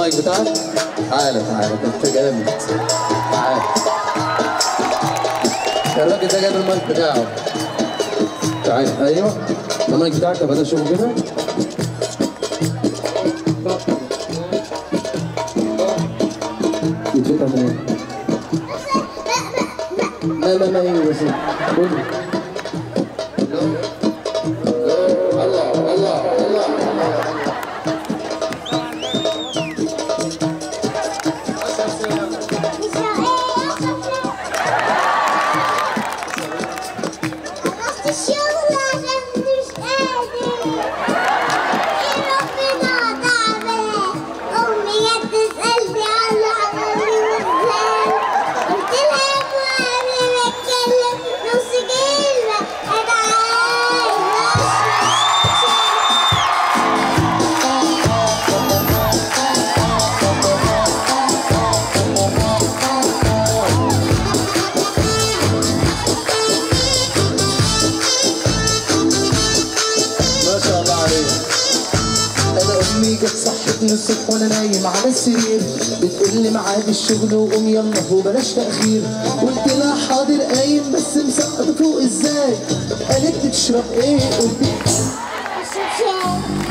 المايك بتاعك تعالى تعالى انت جامد تعالى الراجل ده جايب المايك بتاعه تعالى ايوه المايك بتاعك طب انا اشوفه كده يتفتح من ايه؟ لا لا لا ايه بس قول لي. الله الله الله خلصت الشغل عشان مش قادر يا ربنا تعبان امي جت تسالني على عمري وازاي قلت لها قبل ما اتكلم نص كلمه انا عايز اشرب ما شاء الله عليك انا امي جت صحتني الصبح وانا نايم على السرير بتقول لي ميعاد الشغل وقوم يلا وبلاش تاخير قلت لها حاضر قايم بس مسقط فوق ازاي قالت لي تشرب ايه قلت اشرب شاي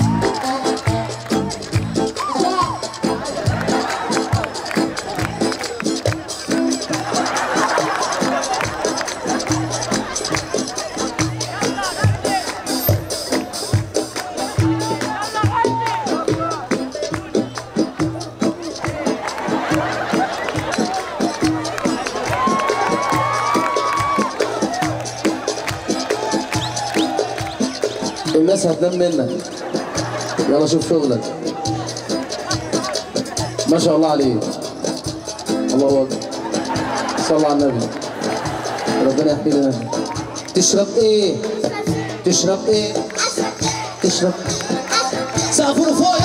الناس هتنام منك يلا شوف شغلك ما شاء الله عليك الله اكبر صلى على النبي ربنا يحكي لنا تشرب ايه تشرب ايه تشرب سقفوا فوق